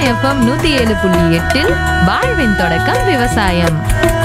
FM நூத்தி ஏழு புள்ளி எட்டில் வாழ்வின் தொடக்கம் விவசாயம்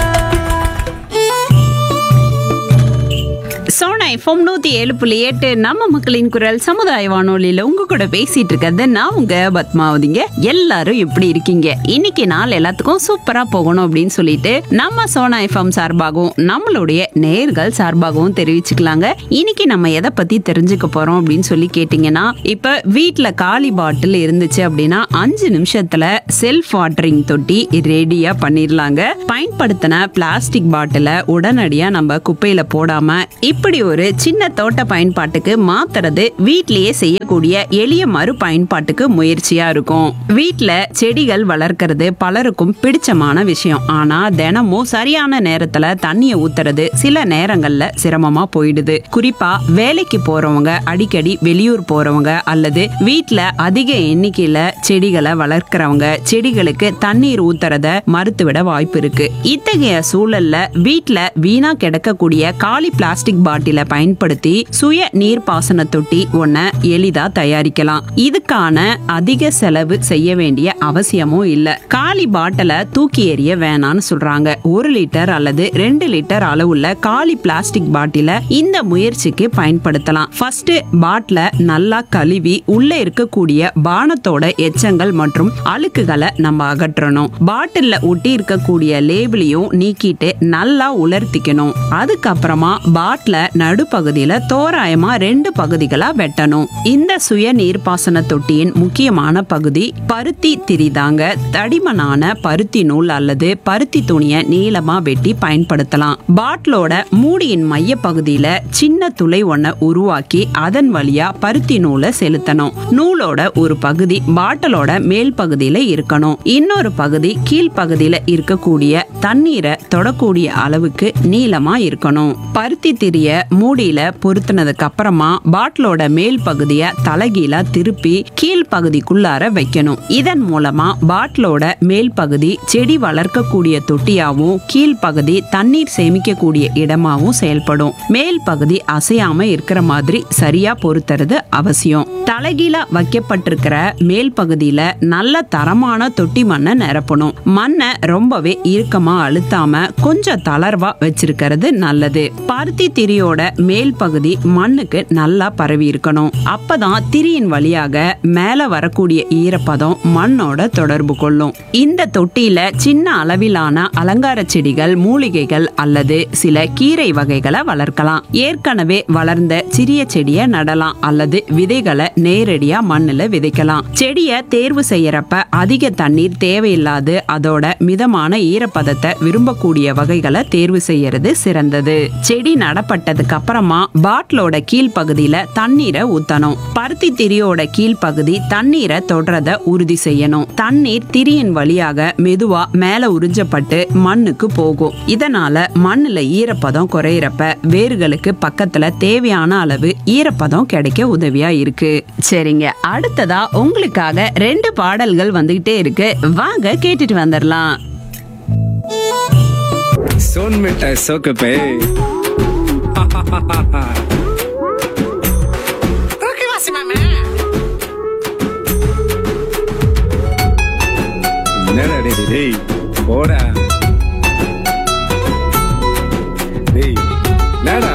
சோனா எஃப்எம் நூத்தி ஏழு புள்ளி எட்டு நம்ம மக்களின் குரல் சமுதாய வானொலியில உங்க கூட பேசிட்டு இருக்கிறது நான் உங்க பத்மாவதிங்க எல்லாரும் எப்படி இருக்கீங்க இன்னைக்கு நாள் எல்லாத்துக்கும் சூப்பரா போகணும் அப்படின்னு சொல்லிட்டு நம்ம சோனா எஃப்எம் சார்பாகவும் நம்மளுடைய நேர்கள் சார்பாகவும் தெரிவிச்சுக்கலாங்க இன்னைக்கு நம்ம எதை பத்தி தெரிஞ்சுக்க போறோம் அப்படின்னு சொல்லி கேட்டீங்கன்னா இப்ப வீட்ல காலி பாட்டில் இருந்துச்சு அப்படின்னா அஞ்சு நிமிஷத்துல செல்ஃப் வாட்டரிங் தொட்டி ரெடியா பண்ணிடலாங்க பயன்படுத்தின பிளாஸ்டிக் பாட்டில உடனடியா நம்ம குப்பையில போடாம இப்படி ஒரு சின்ன தோட்ட பயன்பாட்டுக்கு மாத்துறது வீட்லயே செய்யக்கூடிய எளிய மறு பயன்பாட்டுக்கு முயற்சியா இருக்கும் வீட்ல செடிகள் வளர்க்கறது பலருக்கும் பிடிச்சமான விஷயம் ஆனா தினமும் சரியான நேரத்துல தண்ணிய ஊத்துறது சில நேரங்கள்ல சிரமமா போயிடுது குறிப்பா வேலைக்கு போறவங்க அடிக்கடி வெளியூர் போறவங்க அல்லது வீட்ல அதிக எண்ணிக்கையில செடிகளை வளர்க்கறவங்க செடிகளுக்கு தண்ணீர் ஊத்துறத மறுத்துவிட வாய்ப்பு இருக்கு இத்தகைய சூழல்ல வீட்ல வீணா கிடக்கக்கூடிய காலி பிளாஸ்டிக் பாட்டிலை பயன்படுத்தி சுய நீர்ப்பாசன தொட்டி ஒன்ன எளிதா தயாரிக்கலாம் இதுக்கான அதிக செலவு செய்ய வேண்டிய அவசியமும் இல்ல காலி பாட்டிலை தூக்கி எறிய வேணாம்னு சொல்றாங்க ஒரு லிட்டர் அல்லது ரெண்டு லிட்டர் அளவுள்ள காலி பிளாஸ்டிக் பாட்டில இந்த முயற்சிக்கு பயன்படுத்தலாம் ஃபர்ஸ்ட் பாட்டில நல்லா கழுவி உள்ள இருக்கக்கூடிய பானத்தோட எச்சங்கள் மற்றும் அழுக்குகளை நம்ம அகற்றணும் பாட்டில்ல ஒட்டி இருக்கக்கூடிய லேபிளையும் நீக்கிட்டு நல்லா உலர்த்திக்கணும் அதுக்கப்புறமா பாட்டில நடுப்பகுதியில தோராயமா ரெண்டு பகுதிகளா வெட்டணும் இந்த சுய நீர்ப்பாசன தொட்டியின் முக்கியமான பகுதி பருத்தி திரிதாங்க தடிமனான பருத்தி நூல் அல்லது பருத்தி துணியை நீளமா வெட்டி பயன்படுத்தலாம் பாட்டிலோட மூடியின் மைய பகுதியில சின்ன துளை ஒன்ன உருவாக்கி அதன் வழியா பருத்தி நூலை செலுத்தணும் நூலோட ஒரு பகுதி பாட்டிலோட மேல் பகுதியில இருக்கணும் இன்னொரு பகுதி கீழ் பகுதியில இருக்கக்கூடிய தண்ணீரை தொடக்கூடிய அளவுக்கு நீளமா இருக்கணும் பருத்தி திரிய மூடியில பொருத்தினதுக்கு அப்புறமா பாட்டிலோட மேல் பகுதியை தலைகீழா திருப்பி கீழ் பகுதிக்குள்ளார வைக்கணும் இதன் மூலமா பாட்டிலோட மேல் பகுதி செடி வளர்க்கக்கூடிய தொட்டியாவும் கீழ் பகுதி தண்ணீர் சேமிக்கக்கூடிய இடமாவும் செயல்படும் மேல் பகுதி அசையாம இருக்கிற மாதிரி சரியா பொருத்துறது அவசியம் தலைகீழா வைக்கப்பட்டிருக்கிற மேல் பகுதியில நல்ல தரமான தொட்டி மண்ணை நிரப்பணும் மண்ணை ரொம்பவே இறுக்கமா அழுத்தாம கொஞ்சம் தளர்வா வச்சிருக்கிறது நல்லது பருத்தி திரியோட மேல் பகுதி மண்ணுக்கு நல்லா பரவி இருக்கணும் அப்பதான் திரியின் வழியாக மேல வரக்கூடிய ஈரப்பதம் மண்ணோட தொடர்பு கொள்ளும் இந்த தொட்டியில சின்ன அளவிலான அலங்கார செடிகள் மூலிகைகள் அல்லது சில கீரை வகைகளை வளர்க்கலாம் ஏற்கனவே வளர்ந்த சிறிய செடியை நடலாம் அல்லது விதைகளை நேரடியா மண்ணுல விதைக்கலாம் செடியை தேர்வு செய்யறப்ப அதிக தண்ணீர் தேவையில்லாது அதோட மிதமான ஈரப்பதத்தை விரும்பக்கூடிய வகைகளை தேர்வு செய்யறது சிறந்தது செடி நடப்பட்டதுக்கு அப்புறமா பாட்டிலோட கீழ் பகுதியில தண்ணீரை ஊத்தணும் பருத்தி திரியோட கீழ் பகுதி தண்ணீரை தொடுறத உறுதி செய்யணும் தண்ணீர் திரியின் வழியாக மெதுவா மேல உறிஞ்சப்பட்டு மண்ணுக்கு போகும் இதனால மண்ணுல ஈரப்பதம் குறையிறப்ப வேர்களுக்கு பக்கத்துல தேவையான அளவு ஈரப்பதம் கிடைக்க உதவியா இருக்கு சரிங்க அடுத்ததா உங்களுக்காக ரெண்டு பாடல்கள் வந்துகிட்டே இருக்கு வாங்க கேட்டுட்டு வந்துடலாம் सोन मिठाई सोक पे